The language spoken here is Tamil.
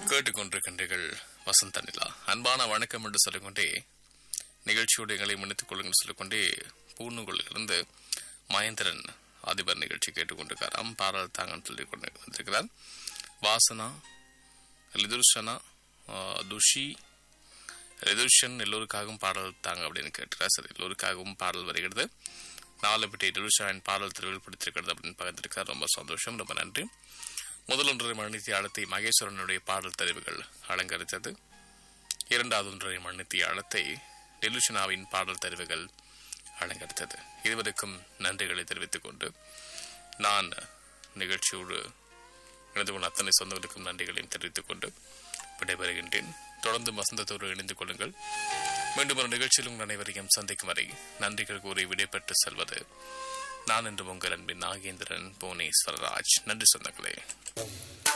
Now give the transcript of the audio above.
கேட்டுக்கொண்டிருக்கின்றீர்கள் வசந்த நிலா அன்பான வணக்கம் என்று சொல்லிக்கொண்டே நிகழ்ச்சியோடு எங்களை மன்னித்துக் கொள்ளுங்கள் சொல்லிக்கொண்டே பூர்ணுகுளிலிருந்து மகேந்திரன் அதிபர் நிகழ்ச்சி கேட்டுக்கொண்டிருக்காராம் பாரல் தாங்கன்னு சொல்லி கொண்டு வந்திருக்கிறார் வாசனா லிதுர்ஷனா ஆஹ், துஷி லிதுர்ஷன் எல்லோருக்காகவும் பாடல் தாங்க அப்படின்னு கேட்டுக்கிறார் சரி எல்லோருக்காகவும் பாடல் வருகிறது நாலுபட்டி லிதுர்ஷாவின் பாடல் திருவில் பிடித்திருக்கிறது அப்படின்னு பகிர்ந்திருக்கார் ரொம்ப சந்தோஷம் ரொம்ப நன்றி முதல் ஒன்றரை மணித்தி ஆழத்தை மகேஸ்வரனுடைய பாடல் தெரிவுகள் அலங்கரித்தது இரண்டாவது ஒன்றரை மணித்தி ஆழத்தை டெலுஷனாவின் பாடல் தெரிவுகள் அலங்கரித்தது இருவருக்கும் நன்றிகளை தெரிவித்துக் கொண்டு நான் நிகழ்ச்சியோடு இணைந்து கொண்ட அத்தனை சொந்தங்களுக்கும் நன்றிகளையும் தெரிவித்துக் கொண்டு விடைபெறுகின்றேன் தொடர்ந்து வசந்தத்தோடு இணைந்து கொள்ளுங்கள் மீண்டும் ஒரு நிகழ்ச்சியில் உங்கள் அனைவரையும் சந்திக்கும் வரை நன்றிகள் கூறி விடைபெற்று செல்வது நான் என்று உங்கள் அன்பின் நாகேந்திரன் புவனேஸ்வரராஜ் நன்றி சொந்தங்களே